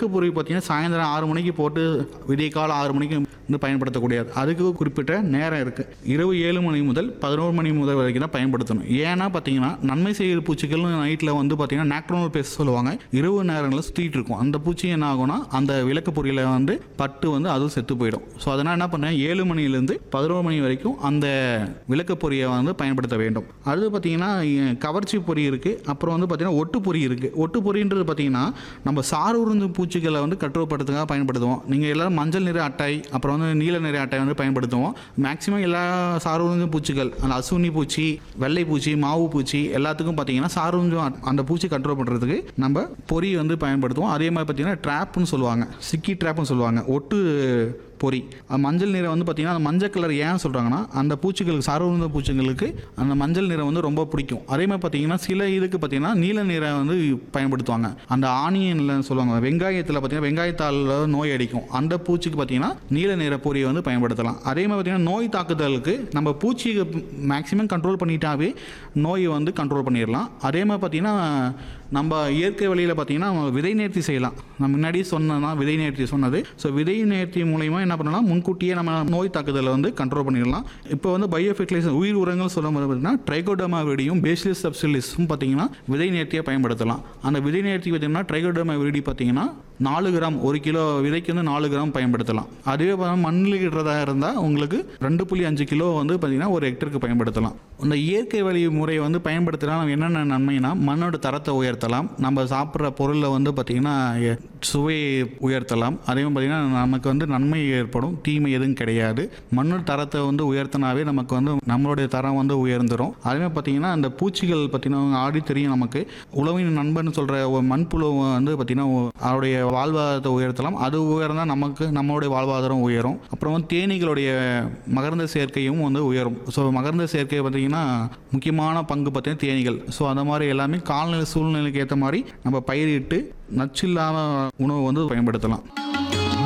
விளக்குப்பொறி பார்த்தீங்கன்னா சாயந்தரம் ஆறு மணிக்கு போட்டு விடிய காலம் ஆறு மணிக்கு வந்து பயன்படுத்தக்கூடாது அதுக்கு குறிப்பிட்ட நேரம் இருக்குது இரவு ஏழு மணி முதல் பதினோரு மணி முதல் வரைக்கும் தான் பயன்படுத்தணும் ஏன்னா பார்த்தீங்கன்னா நன்மை செய்கிற பூச்சிகள் நைட்டில் வந்து பார்த்தீங்கன்னா நாக்டோனல் பேச சொல்லுவாங்க இரவு நேரங்களில் சுற்றிட்டு இருக்கும் அந்த பூச்சி என்ன ஆகும்னா அந்த விளக்கு பொறியில் வந்து பட்டு வந்து அதுவும் செத்து போயிடும் ஸோ அதனால் என்ன பண்ணேன் ஏழு மணிலேருந்து பதினோரு மணி வரைக்கும் அந்த விளக்கு பொறியை வந்து பயன்படுத்த வேண்டும் அது பார்த்தீங்கன்னா எ- கவர்ச்சி பொறி இருக்குது அப்புறம் வந்து பார்த்தீங்கன்னா ஒட்டு பொறி இருக்குது ஒட்டு பொறின்றது பார்த்தீங்கன்னா நம்ம சார் உறிஞ்சும் பூச்சிகளை வந்து கட்டுப்படுத்துக்காக பயன்படுத்துவோம் நீங்கள் எல்லாரும் மஞ்சள் நிற அட்டை அப்புறம் வந்து நீல நிற அட்டை வந்து பயன்படுத்துவோம் மேக்ஸிமம் எல்லா சார் உறிஞ்சும் பூச்சிகள் அந்த அசுனி பூச்சி வெள்ளை பூச்சி மாவு பூச்சி எல்லாத்துக்கும் பார்த்தீங்கன்னா சார் உறிஞ்சும் அட்- அந்த பூச்சி கண்ட்ரோல் பண்ணுறதுக்கு நம்ம பொறி வந்து பயன்படுத்துவோம் அதே மாதிரி பார்த்தீங்கன்னா ட்ராப்னு சொல்லுவாங்க சிக்கி ட்ராப்னு சொல்லுவாங்க ஒட்டு பொறி அது மஞ்சள் நிறம் வந்து பார்த்தீங்கன்னா அந்த மஞ்சள் கலர் ஏன் சொல்கிறாங்கன்னா அந்த பூச்சிகளுக்கு சார்ந்த பூச்சிகளுக்கு அந்த மஞ்சள் நிறம் வந்து ரொம்ப பிடிக்கும் அதே மாதிரி பார்த்தீங்கன்னா சில இதுக்கு பார்த்தீங்கன்னா நீல நிறம் வந்து பயன்படுத்துவாங்க அந்த ஆனியனில் சொல்லுவாங்க வெங்காயத்தில் பார்த்தீங்கன்னா வெங்காயத்தால் நோய் அடிக்கும் அந்த பூச்சிக்கு பார்த்தீங்கன்னா நீல நிற பொரியை வந்து பயன்படுத்தலாம் அதே மாதிரி பார்த்தீங்கன்னா நோய் தாக்குதலுக்கு நம்ம பூச்சி மேக்ஸிமம் கண்ட்ரோல் பண்ணிட்டாவே நோயை வந்து கண்ட்ரோல் பண்ணிடலாம் அதே மாதிரி பார்த்தீங்கன்னா நம்ம இயற்கை வழியில் பார்த்தீங்கன்னா நம்ம விதை நேர்த்தி செய்யலாம் நான் முன்னாடியே சொன்னதான் விதை நேர்த்தி சொன்னது ஸோ விதை நேர்த்தி மூலயமா என்ன பண்ணலாம் முன்கூட்டியே நம்ம நோய் தாக்குதலை வந்து கண்ட்ரோல் பண்ணிடலாம் இப்போ வந்து பயோ ஃபெர்டிலைசர் உயிர் உரங்கள் சொல்லும் போது பார்த்தீங்கன்னா ட்ரைகோடமா விடியும் பேசிலிஸ் சப்சிலிஸும் பார்த்தீங்கன்னா விதை நேர்த்தியாக பயன்படுத்தலாம் அந்த விதை நேர்த்தி பார்த்தீங்கன்னா ட்ரைகோடமா விடி பார்த்தீங்கன்னா நாலு கிராம் ஒரு கிலோ விதைக்கு வந்து நாலு கிராம் பயன்படுத்தலாம் அதுவே பார்த்தா மண்ணில் இடுறதா இருந்தால் உங்களுக்கு ரெண்டு புள்ளி அஞ்சு கிலோ வந்து பார்த்தீங்கன்னா ஒரு ஹெக்டருக்கு பயன்படுத்தலாம் இந்த இயற்கை வழி முறையை வந்து பயன்படுத்தினா நம்ம என்னென்ன நன்மைனா மண்ணோட தரத்தை உயர்த்தலாம் நம்ம சாப்பிட்ற பொருளில் வந்து பார்த்திங்கன்னா எ- சுவையை உயர்த்தலாம் அதே மாதிரி பார்த்திங்கன்னா நமக்கு வந்து நன்மை ஏற்படும் தீமை எதுவும் கிடையாது மண்ணோட தரத்தை வந்து உயர்த்தினாவே நமக்கு வந்து நம்மளுடைய தரம் வந்து உயர்ந்துடும் அதே மாதிரி பார்த்திங்கன்னா அந்த பூச்சிகள் பார்த்திங்கன்னா ஆடி தெரியும் நமக்கு உழவின் நண்பன் சொல்கிற மண்புழு வந்து பார்த்திங்கன்னா அதோடைய வாழ்வாதாரத்தை உயர்த்தலாம் அது உயர்ந்தால் நமக்கு நம்மளுடைய வாழ்வாதாரம் உயரும் அப்புறம் வந்து தேனீகளுடைய மகரந்த சேர்க்கையும் வந்து உயரும் ஸோ மகரந்த சேர்க்கை பார்த்திங்கன்னா முக்கியமான பங்கு பார்த்தீங்கன்னா தேனீகள் ஸோ அந்த மாதிரி எல்லாமே காலநிலை சூழ்நிலைக்கு ஏற்ற மாதிரி நம்ம பயிரிட்டு நச்சில்லாத உணவு வந்து பயன்படுத்தலாம்